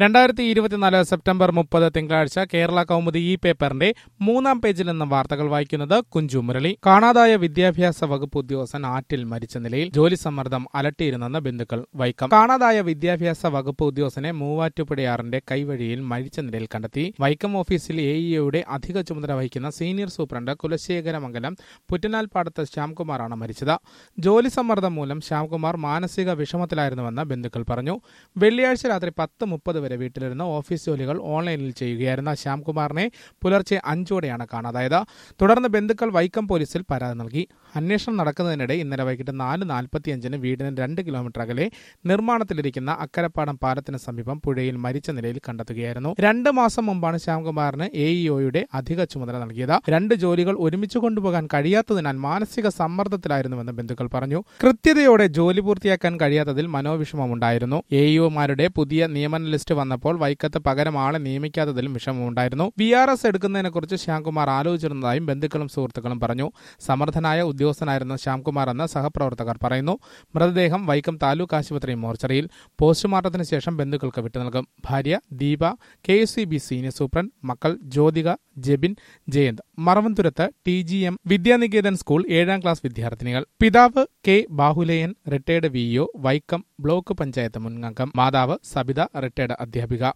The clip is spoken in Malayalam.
രണ്ടായിരത്തി ഇരുപത്തിനാല് സെപ്റ്റംബർ മുപ്പത് തിങ്കളാഴ്ച കേരള കൗമുദി ഈ പേപ്പറിന്റെ മൂന്നാം പേജിൽ നിന്ന് വാർത്തകൾ വായിക്കുന്നത് കുഞ്ചു മുരളി കാണാതായ വിദ്യാഭ്യാസ വകുപ്പ് ഉദ്യോഗസ്ഥൻ ആറ്റിൽ മരിച്ച നിലയിൽ ജോലി സമ്മർദ്ദം അലട്ടിയിരുന്നെന്ന് ബന്ധുക്കൾ വൈക്കം കാണാതായ വിദ്യാഭ്യാസ വകുപ്പ് ഉദ്യോഗസ്ഥനെ മൂവാറ്റുപുഴയാറിന്റെ കൈവഴിയിൽ മരിച്ച നിലയിൽ കണ്ടെത്തി വൈക്കം ഓഫീസിൽ എ ഇഒയുടെ അധിക ചുമതല വഹിക്കുന്ന സീനിയർ സൂപ്രണ്ട് കുലശേഖരമംഗലം പുറ്റനാൽപ്പാടത്ത് ശ്യാംകുമാറാണ് മരിച്ചത് ജോലി സമ്മർദ്ദം മൂലം ശ്യാംകുമാർ മാനസിക വിഷമത്തിലായിരുന്നുവെന്ന് ബന്ധുക്കൾ പറഞ്ഞു വെള്ളിയാഴ്ച രാത്രി പത്ത് മുപ്പത് വരെ വീട്ടിലിരുന്ന് ഓഫീസ് ജോലികൾ ഓൺലൈനിൽ ചെയ്യുകയായിരുന്ന ശ്യാംകുമാറിനെ പുലർച്ചെ അഞ്ചോടെയാണ് കാണാതായത് തുടർന്ന് ബന്ധുക്കൾ വൈക്കം പോലീസിൽ പരാതി നൽകി അന്വേഷണം നടക്കുന്നതിനിടെ ഇന്നലെ വൈകിട്ട് നാല് നാൽപ്പത്തിയഞ്ചിന് വീടിന് രണ്ട് കിലോമീറ്റർ അകലെ നിർമ്മാണത്തിലിരിക്കുന്ന അക്കരപ്പാടം പാലത്തിന് സമീപം പുഴയിൽ മരിച്ച നിലയിൽ കണ്ടെത്തുകയായിരുന്നു രണ്ട് മാസം മുമ്പാണ് ശ്യാംകുമാറിന് എ ഇഒയുടെ അധിക ചുമതല നൽകിയത് രണ്ട് ജോലികൾ ഒരുമിച്ച് കൊണ്ടുപോകാൻ കഴിയാത്തതിനാൽ മാനസിക സമ്മർദ്ദത്തിലായിരുന്നുവെന്ന് ബന്ധുക്കൾ പറഞ്ഞു കൃത്യതയോടെ ജോലി പൂർത്തിയാക്കാൻ കഴിയാത്തതിൽ മനോവിഷമമുണ്ടായിരുന്നു എ ഇഒമാരുടെ പുതിയ നിയമന ലിസ്റ്റ് വന്നപ്പോൾ വൈക്കത്ത് പകരം ആളെ നിയമിക്കാത്തതിലും വിഷമമുണ്ടായിരുന്നു വി ആർ എസ് എടുക്കുന്നതിനെക്കുറിച്ച് ശ്യാംകുമാർ ആലോചിച്ചിരുന്നതായും ബന്ധുക്കളും സുഹൃത്തുക്കളും പറഞ്ഞു സമർത്ഥനായ ഉദ്യോഗസ്ഥനായിരുന്ന ശ്യാംകുമാർ എന്ന് സഹപ്രവർത്തകർ പറയുന്നു മൃതദേഹം വൈക്കം താലൂക്ക് ആശുപത്രി മോർച്ചറിയിൽ പോസ്റ്റ്മോർട്ടത്തിന് ശേഷം ബന്ധുക്കൾക്ക് വിട്ടുനൽകും ഭാര്യ Deepa K S C B senior superintendent മക്കൾ Jyothika Jebin Jayanth Maravanthuruth T G M Vidyaniketan school ഏഴാം ക്ലാസ് വിദ്യാർത്ഥിനികൾ പിതാവ് K Bahulayan retired VEO Vaikom block panchayat മുൻ അംഗം മാതാവ് സബിത റിട്ടയർഡ് അധ്യാപിക